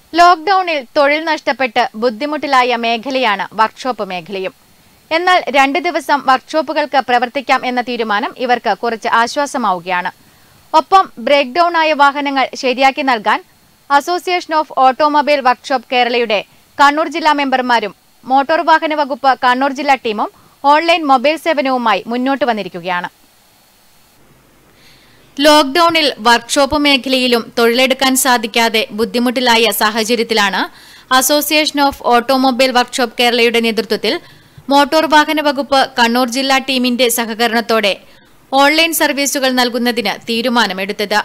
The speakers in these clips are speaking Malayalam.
ലോക്ഡൌണിൽ തൊഴിൽ നഷ്ടപ്പെട്ട് ബുദ്ധിമുട്ടിലായ മേഖലയാണ് വർക്ക്ഷോപ്പ് മേഖലയും എന്നാൽ രണ്ട് ദിവസം വർക്ക്ഷോപ്പുകൾക്ക് പ്രവർത്തിക്കാം എന്ന തീരുമാനം ഇവർക്ക് കുറച്ച് ആശ്വാസമാവുകയാണ് ഒപ്പം ബ്രേക്ക് ഡൌൺ ആയ വാഹനങ്ങൾ ശരിയാക്കി നൽകാൻ അസോസിയേഷൻ ഓഫ് ഓട്ടോമൊബൈൽ വർക്ക്ഷോപ്പ് കേരളയുടെ കണ്ണൂർ ജില്ലാ മെമ്പർമാരും മോട്ടോർ വാഹന വകുപ്പ് കണ്ണൂർ ജില്ലാ ടീമും ഓൺലൈൻ മൊബൈൽ സേവനവുമായി മുന്നോട്ട് വന്നിരിക്കുകയാണ് ലോക്ഡൌണിൽ വർക്ക്ഷോപ്പ് മേഖലയിലും തൊഴിലെടുക്കാൻ സാധിക്കാതെ ബുദ്ധിമുട്ടിലായ സാഹചര്യത്തിലാണ് അസോസിയേഷൻ ഓഫ് ഓട്ടോമൊബൈൽ വർക്ക്ഷോപ്പ് കേരളയുടെ നേതൃത്വത്തിൽ മോട്ടോർ വാഹന വകുപ്പ് കണ്ണൂർ ജില്ലാ ടീമിന്റെ സഹകരണത്തോടെ ഓൺലൈൻ സർവീസുകൾ നൽകുന്നതിന് തീരുമാനമെടുത്തത്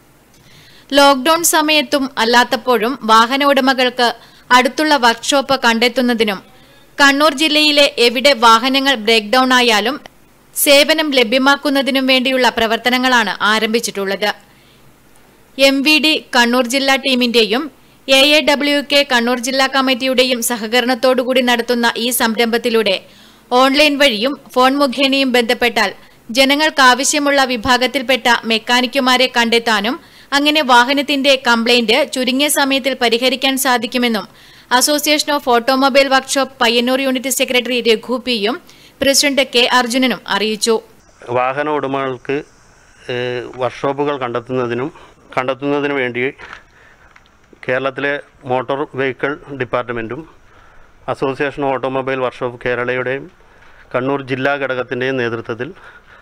ലോക്ഡൌൺ സമയത്തും അല്ലാത്തപ്പോഴും വാഹന ഉടമകൾക്ക് അടുത്തുള്ള വർക്ക്ഷോപ്പ് കണ്ടെത്തുന്നതിനും കണ്ണൂർ ജില്ലയിലെ എവിടെ വാഹനങ്ങൾ ബ്രേക്ക് ഡൌൺ ആയാലും സേവനം ലഭ്യമാക്കുന്നതിനും വേണ്ടിയുള്ള പ്രവർത്തനങ്ങളാണ് ആരംഭിച്ചിട്ടുള്ളത് എം വി ഡി കണ്ണൂർ ജില്ലാ ടീമിന്റെയും A A W K Kannur ജില്ലാ കമ്മിറ്റിയുടെയും സഹകരണത്തോടുകൂടി നടത്തുന്ന ഈ സംരംഭത്തിലൂടെ ഓൺലൈൻ വഴിയും ഫോൺ മുഖേനയും ബന്ധപ്പെട്ടാൽ ജനങ്ങൾക്കാവശ്യമുള്ള വിഭാഗത്തിൽപ്പെട്ട മെക്കാനിക്കുമാരെ കണ്ടെത്താനും അങ്ങനെ വാഹനത്തിന്റെ കംപ്ലൈന്റ് ചുരുങ്ങിയ സമയത്തിൽ പരിഹരിക്കാൻ സാധിക്കുമെന്നും association of automobile workshop Payyanur unit secretary Raghu പിയും പ്രസിഡന്റ് കെ അർജുനനും അറിയിച്ചു വാഹന ഉടമകൾക്ക് ഏഹ്, വർക്ക്ഷോപ്പുകൾ കണ്ടെത്തുന്നതിനും കണ്ടെത്തുന്നതിനു വേണ്ടി കേരളത്തിലെ മോട്ടോർ വെഹിക്കിൾ ഡിപ്പാർട്ട്മെൻറ്റും അസോസിയേഷൻ ഓട്ടോമൊബൈൽ വർക്ക്ഷോപ്പ് കേരളയുടെയും കണ്ണൂർ ജില്ലാ ഘടകത്തിൻ്റെയും നേതൃത്വത്തിൽ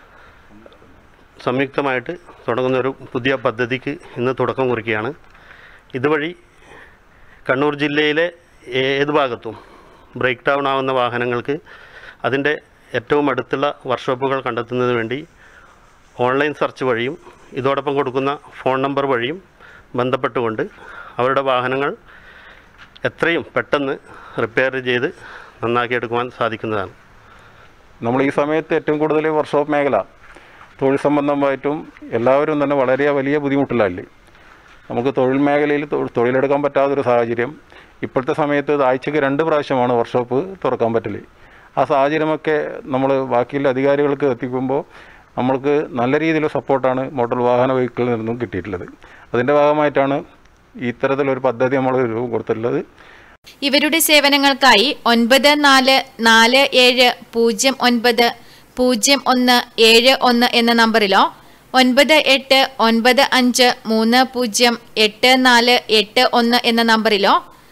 സംയുക്തമായിട്ട് തുടങ്ങുന്ന ഒരു പുതിയ പദ്ധതിക്ക് ഇന്ന് തുടക്കം കുറിക്കുകയാണ് ഇതുവഴി കണ്ണൂർ ജില്ലയിലെ ഏത് ഭാഗത്തും ബ്രേക്ക് ഡൗൺ ആവുന്ന വാഹനങ്ങൾക്ക് അതിൻ്റെ ഏറ്റവും അടുത്തുള്ള വർക്ക്ഷോപ്പുകൾ കണ്ടെത്തുന്നതിന് വേണ്ടി ഓൺലൈൻ സെർച്ച് വഴിയും ഇതോടൊപ്പം കൊടുക്കുന്ന ഫോൺ നമ്പർ വഴിയും ബന്ധപ്പെട്ടുകൊണ്ട് അവരുടെ വാഹനങ്ങൾ എത്രയും പെട്ടെന്ന് റിപ്പയർ ചെയ്ത് നന്നാക്കിയെടുക്കുവാൻ സാധിക്കുന്നതാണ് നമ്മൾ ഈ സമയത്ത് ഏറ്റവും കൂടുതൽ വർക്ക്ഷോപ്പ് മേഖല തൊഴിൽ സംബന്ധമായിട്ടും എല്ലാവരും തന്നെ വളരെ വലിയ ബുദ്ധിമുട്ടിലല്ലേ നമുക്ക് തൊഴിൽ മേഖലയിൽ തൊ- തൊഴിലെടുക്കാൻ പറ്റാത്തൊരു സാഹചര്യം ഇപ്പോഴത്തെ സമയത്ത് ഇത് ആഴ്ചയ്ക്ക് രണ്ട് പ്രാവശ്യമാണ് വർക്ക്ഷോപ്പ് തുറക്കാൻ പറ്റല് ആ സാഹചര്യമൊക്കെ നമ്മൾ ബാക്കിയുള്ള അധികാരികൾക്ക് എത്തിക്കുമ്പോൾ നമ്മൾക്ക് നല്ല രീതിയിലുള്ള സപ്പോർട്ടാണ് മോട്ടോർ വാഹന വെഹിക്കിളിൽ നിന്നും കിട്ടിയിട്ടുള്ളത് അതിൻ്റെ ഭാഗമായിട്ടാണ് ഇത്തരത്തിലൊരു പദ്ധതി നമ്മൾ രൂപം കൊടുത്തിട്ടുള്ളത് ഇവരുടെ സേവനങ്ങൾക്കായി ഒൻപത് നാല് നാല് ഏഴ് പൂജ്യം ഒൻപത് പൂജ്യം ഒന്ന് ഏഴ് ഒന്ന് എന്ന നമ്പറിലോ ഒൻപത് എട്ട് ഒൻപത് അഞ്ച് മൂന്ന് പൂജ്യം എട്ട് നാല് എട്ട് ഒന്ന് എന്ന നമ്പറിലോ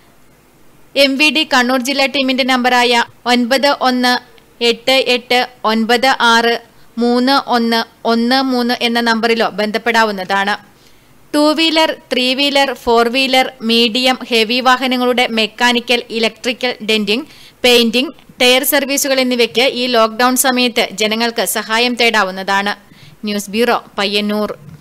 എം വി ഡി കണ്ണൂർ ജില്ലാ ടീമിന്റെ നമ്പറായ ഒൻപത് ഒന്ന് എട്ട് എട്ട് ഒൻപത് ആറ് മൂന്ന് ഒന്ന് ഒന്ന് മൂന്ന് എന്ന നമ്പറിലോ ബന്ധപ്പെടാവുന്നതാണ് two wheeler three wheeler four wheeler medium heavy വാഹനങ്ങളുടെ mechanical electrical denting painting tyre സർവീസുകൾ എന്നിവയ്ക്ക് ഈ ലോക്ഡൌൺ സമയത്ത് ജനങ്ങൾക്ക് സഹായം തേടാവുന്നതാണ് ന്യൂസ് ബ്യൂറോ പയ്യന്നൂർ